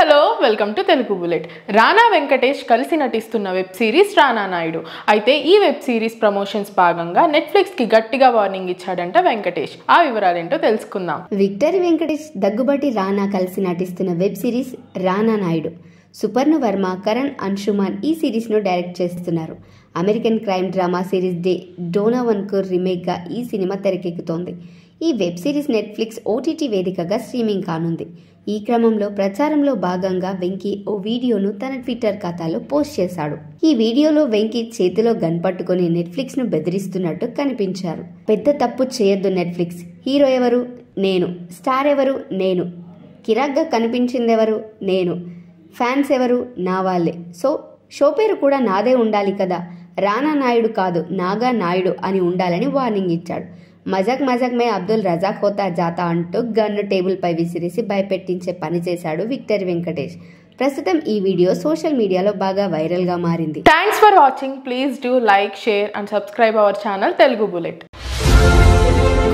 hello welcome to Telugu bullet Rana Venkatesh కలిసి నటిస్తున్న web series Rana Naidu అయితే ఈ వెబ్ సిరీస్ ప్రమోషన్స్ భాగంగా నెట్ఫ్లిక్స్కి గట్టిగా వార్నింగ్ ఇచ్చాడంట వెంకటేష్ ఆ వివరాలేంటో తెలుసుకుందాం విక్టర్ వెంకటేష్ దగ్గుబాటి రానా కలిసి నటిస్తున్న వెబ్ సిరీస్ రానా నాయుడు సుపర్ణ వర్మ కరణ్ అంశుమాన్ ఈ సిరీస్ను డైరెక్ట్ చేస్తున్నారు అమెరికన్ క్రైమ్ డ్రామా సిరీస్ డే డోనావన్కు రీమేక్గా ఈ సినిమా తెరకెక్కుతోంది ఈ వెబ్ సిరీస్ నెట్ఫ్లిక్స్ ఓటీటీ వేదికగా స్ట్రీమింగ్ కానుంది ఈ క్రమంలో ప్రచారంలో భాగంగా వెంకీ ఓ వీడియోను తన ట్విట్టర్ ఖాతాలో పోస్ట్ చేశాడు ఈ వీడియోలో వెంకీ చేతిలో గన్ పట్టుకుని నెట్ఫ్లిక్స్ ను బెదిరిస్తున్నట్టు కనిపించారు పెద్ద తప్పు చేయొద్దు నెట్ఫ్లిక్స్ హీరో ఎవరు నేను స్టార్ ఎవరు నేను కిరాక్గా కనిపించిందెవరు నేను ఫ్యాన్స్ ఎవరు నా వాళ్ళే సో షో పేరు కూడా నాదే ఉండాలి కదా రానా నాయుడు కాదు నాగా నాయుడు అని ఉండాలని వార్నింగ్ ఇచ్చాడు మజాక్ మజాక్ మే అబ్దుల్ రజాక్ హోతా జాతా అంటూ గన్ను టేబుల్ పై విసిరేసి భయపెట్టించే పని చేశాడు విక్టర్ వెంకటేష్ ప్రస్తుతం ఈ వీడియో సోషల్ మీడియాలో బాగా వైరల్గా మారింది thanks for watching please do like share and subscribe our channel Telugu bullet